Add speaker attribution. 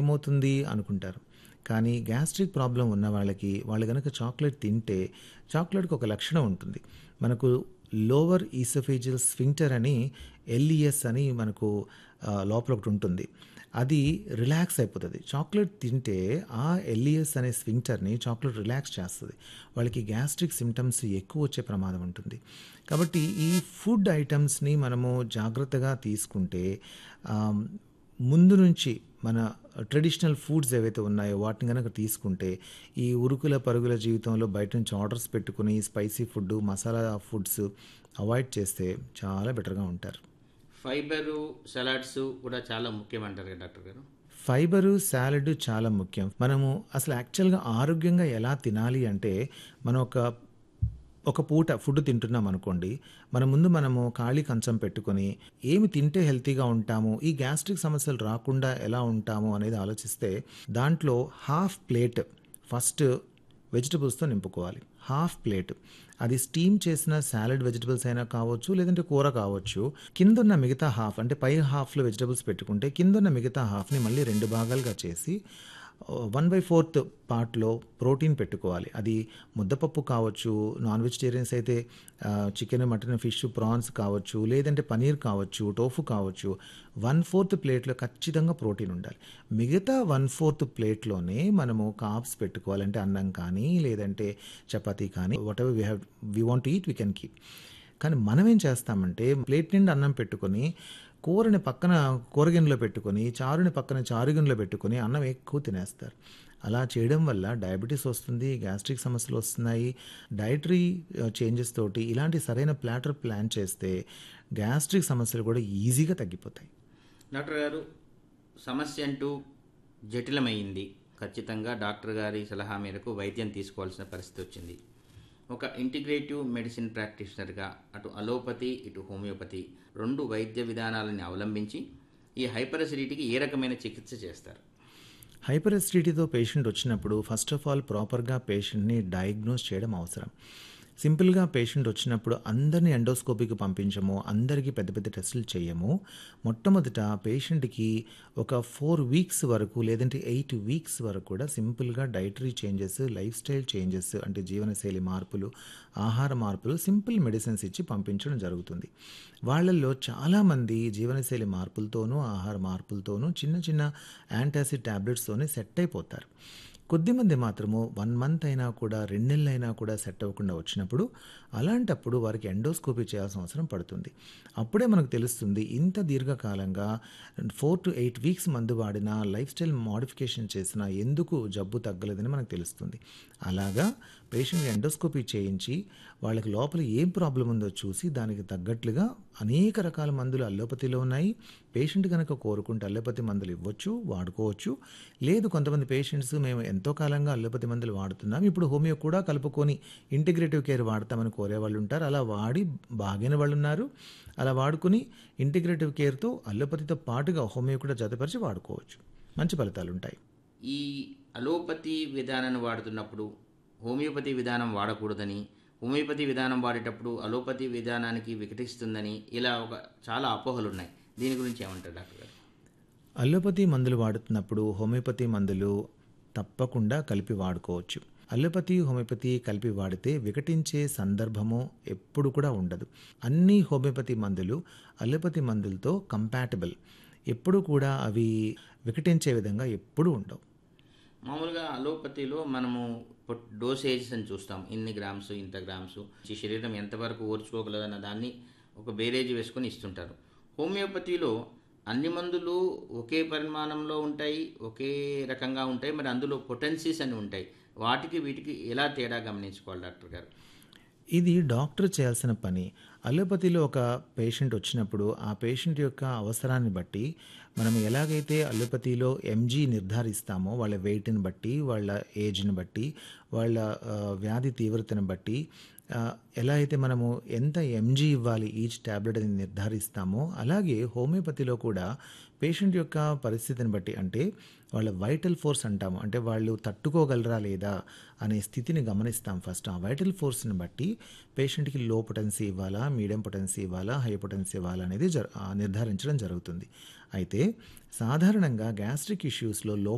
Speaker 1: ఏమవుతుంది అనుకుంటారు కానీ గ్యాస్ట్రిక్ ప్రాబ్లం ఉన్న వాళ్ళకి వాళ్ళు కనుక చాక్లెట్ తింటే చాక్లెట్కి ఒక లక్షణం ఉంటుంది మనకు లోవర్ ఈసోఫేజియల్ స్ఫింక్టర్ అని ఎల్ఈఎస్ అని మనకు ఆ, లోపల ఒకటి ఉంటుంది అది రిలాక్స్ అయిపోతుంది చాక్లెట్ తింటే ఆ ఎల్ఈఎస్ అనే స్వింక్టర్ని చాక్లెట్ రిలాక్స్ చేస్తుంది వాళ్ళకి గ్యాస్ట్రిక్ సిమ్టమ్స్ ఎక్కువ వచ్చే ప్రమాదం ఉంటుంది కాబట్టి ఈ ఫుడ్ ఐటమ్స్ని మనము జాగ్రత్తగా తీసుకుంటే ఆ, ముందు నుంచి మన ట్రెడిషనల్ ఫుడ్స్ ఏవైతే ఉన్నాయో వాటిని కనుక తీసుకుంటే ఈ ఉరుకుల పరుగుల జీవితంలో బయట నుంచి ఆర్డర్స్ పెట్టుకుని spicy food masala foods avoid చేస్తే చాలా బెటర్గా ఉంటారు
Speaker 2: ఫైబరు సలాడ్స్ కూడా చాలా ముఖ్యం అంటారు కదా డాక్టర్ గారు
Speaker 1: ఫైబరు సాలడ్ చాలా ముఖ్యం మనము అసలు యాక్చువల్గా ఆరోగ్యంగా ఎలా తినాలి అంటే మనం ఒక ఒక పూట ఫుడ్ తింటున్నాం అనుకోండి మన ముందు మనము ఖాళీ కంచం పెట్టుకొని ఏమి తింటే హెల్తీగా ఉంటాము ఈ గ్యాస్ట్రిక్ సమస్యలు రాకుండా ఎలా ఉంటాము అనేది ఆలోచిస్తే దాంట్లో హాఫ్ ప్లేట్ ఫస్ట్ వెజిటబుల్స్తో నింపుకోవాలి హాఫ్ ప్లేట్ అది స్టీమ్ చేసిన సాలడ్ వెజిటబుల్స్ అయినా కావచ్చు లేదంటే కూర కావచ్చు కింద ఉన్న మిగతా హాఫ్ అంటే పై హాఫ్లో వెజిటబుల్స్ పెట్టుకుంటే కింద ఉన్న మిగతా హాఫ్ని మళ్ళీ రెండు భాగాలుగా చేసి వన్ బై ఫోర్త్ పార్ట్లో ప్రోటీన్ పెట్టుకోవాలి అది ముద్దపప్పు కావచ్చు నాన్ వెజిటేరియన్స్ అయితే చికెన్ మటన్ ఫిష్ ప్రాన్స్ కావచ్చు లేదంటే పనీర్ కావచ్చు టోఫు కావచ్చు వన్ ఫోర్త్ ప్లేట్లో ఖచ్చితంగా ప్రోటీన్ ఉండాలి మిగతా వన్ ఫోర్త్ ప్లేట్లోనే మనము కాప్స్ పెట్టుకోవాలంటే అన్నం కానీ లేదంటే చపాతీ కానీ whatever we have we want eat we can keep కానీ మనం ఏం చేస్తామంటే ప్లేట్ నిండా అన్నం పెట్టుకొని కూరని పక్కన కూరగిన్నెలో పెట్టుకొని చారుని పక్కన చారుగిన్నెలో పెట్టుకొని అన్నం ఎక్కువ తినేస్తారు అలా చేయడం వల్ల డయాబెటీస్ వస్తుంది గ్యాస్ట్రిక్ సమస్యలు వస్తున్నాయి డైటరీ చేంజెస్ తోటి ఇలాంటి సరైన ప్లాటర్ ప్లాన్ చేస్తే గ్యాస్ట్రిక్ సమస్యలు కూడా ఈజీగా తగ్గిపోతాయి
Speaker 2: డాక్టర్ గారు సమస్య అంటూ జటిలమైంది ఖచ్చితంగా డాక్టర్ గారి సలహా మేరకు వైద్యం తీసుకోవాల్సిన పరిస్థితి వచ్చింది ఒక ఇంటిగ్రేటివ్ మెడిసిన్ ప్రాక్టీషనర్గా అటు అలోపతి ఇటు హోమియోపతి రెండు వైద్య విధానాలని అవలంబించి ఈ హైపర్ అసిడిటీకి ఏ రకమైన చికిత్స చేస్తారు
Speaker 1: హైపర్ ఎసిడిటీతో పేషెంట్ వచ్చినప్పుడు ఫస్ట్ ఆఫ్ ఆల్ ప్రాపర్గా పేషెంట్ని డయాగ్నోస్ చేయడం అవసరం సింపుల్గా పేషెంట్ వచ్చినప్పుడు అందరినీ ఎండోస్కోపీకి పంపించము అందరికీ పెద్ద పెద్ద టెస్టులు చేయము మొట్టమొదట పేషెంట్కి ఒక ఫోర్ వీక్స్ వరకు లేదంటే ఎయిట్ వీక్స్ వరకు కూడా సింపుల్గా dietary changes lifestyle changes అంటే జీవనశైలి మార్పులు ఆహార మార్పులు సింపుల్ మెడిసిన్స్ ఇచ్చి పంపించడం జరుగుతుంది వాళ్ళల్లో చాలామంది జీవనశైలి మార్పులతోనూ ఆహార మార్పులతోనూ చిన్న చిన్న యాంటాసిడ్ ట్యాబ్లెట్స్తోనే సెట్ అయిపోతారు కొద్దిమంది మాత్రము వన్ మంత్ అయినా కూడా రెండు నెలలు అయినా కూడా సెట్ అవ్వకుండా వచ్చినప్పుడు అలాంటప్పుడు వారికి ఎండోస్కోపీ చేయాల్సిన అవసరం పడుతుంది అప్పుడే మనకు తెలుస్తుంది ఇంత దీర్ఘకాలంగా ఫోర్ టు ఎయిట్ వీక్స్ మందు వాడినా లైఫ్ స్టైల్ మోడిఫికేషన్ చేసినా ఎందుకు జబ్బు తగ్గలేదని మనకు తెలుస్తుంది అలాగా పేషెంట్ ఎండోస్కోపీ చేయించి వాళ్ళకి లోపల ఏం ప్రాబ్లం ఉందో చూసి దానికి తగ్గట్లుగా అనేక రకాల మందులు అల్లోపతిలో ఉన్నాయి పేషెంట్ కనుక కోరుకుంటే అల్లోపతి మందులు ఇవ్వచ్చు వాడుకోవచ్చు లేదు కొంతమంది పేషెంట్స్ మేము ఎంతో కాలంగా అల్లోపతి మందులు వాడుతున్నాం ఇప్పుడు హోమియో కూడా కలుపుకొని ఇంటిగ్రేటివ్ కేర్ వాడతామని కోరే వాళ్ళు ఉంటారు అలా వాడి బాగైన వాళ్ళు ఉన్నారు అలా వాడుకుని ఇంటిగ్రేటివ్ కేర్తో అల్లోపతితో పాటుగా హోమియో కూడా జతపరిచి వాడుకోవచ్చు మంచి ఫలితాలు ఉంటాయి
Speaker 2: ఈ అలోపతి విధానాన్ని వాడుతున్నప్పుడు హోమియోపతి విధానం వాడకూడదని హోమియోపతి విధానం వాడేటప్పుడు అలోపతి విధానానికి వికటిస్తుందని ఇలా ఒక చాలా అపోహలు ఉన్నాయి దీని గురించి ఏమంటారు డాక్టర్ గారు
Speaker 1: అల్లోపతి మందులు వాడుతున్నప్పుడు హోమియోపతి మందులు తప్పకుండా కలిపి వాడుకోవచ్చు అల్లోపతి హోమియోపతి కలిపి వాడితే వికటించే సందర్భము ఎప్పుడు కూడా ఉండదు అన్ని హోమియోపతి మందులు అల్లోపతి మందులతో కంపాటబుల్ ఎప్పుడు కూడా అవి వికటించే విధంగా ఎప్పుడూ ఉండవు
Speaker 2: మామూలుగా అలోపతిలో మనము డోసేజెస్ అని చూస్తాం ఇన్ని గ్రామ్స్ ఇంత గ్రామ్స్ ఈ శరీరం ఎంతవరకు ఓర్చుకోగలదన్న దాన్ని ఒక బేరేజ్ వేసుకొని ఇస్తుంటారు హోమియోపతిలో అన్ని మందులు ఒకే పరిమాణంలో ఉంటాయి ఒకే రకంగా ఉంటాయి మరి అందులో పొటెన్సీస్ అని ఉంటాయి వాటికి వీటికి ఎలా తేడా గమనించుకోవాలి డాక్టర్ గారు
Speaker 1: ఇది డాక్టర్ చేయాల్సిన పని అలోపతిలో ఒక పేషెంట్ వచ్చినప్పుడు ఆ పేషెంట్ యొక్క అవసరాన్ని బట్టి మనం ఎలాగైతే అలోపతిలో ఎంజీ నిర్ధారిస్తామో వాళ్ళ వెయిట్ని బట్టి వాళ్ళ ఏజ్ని బట్టి వాళ్ళ ఆ, వ్యాధి తీవ్రతను బట్టి ఆ, ఎలా అయితే మనము ఎంత ఎంజీ ఇవ్వాలి ఈచ్ ట్యాబ్లెట్ అని నిర్ధారిస్తామో అలాగే హోమియోపతిలో కూడా పేషెంట్ యొక్క పరిస్థితిని బట్టి అంటే వాళ్ళ వైటల్ ఫోర్స్ అంటాము అంటే వాళ్ళు తట్టుకోగలరా లేదా అనే స్థితిని గమనిస్తాం ఫస్ట్ ఆ వైటల్ ఫోర్స్ని బట్టి పేషెంట్కి లో పొటెన్సీ ఇవ్వాలా మీడియం పొటెన్సీ ఇవ్వాలా హై పొటెన్సీ ఇవ్వాలా అనేది జర ఆ, నిర్ధారించడం జరుగుతుంది అయితే సాధారణంగా గ్యాస్ట్రిక్ ఇష్యూస్లో లో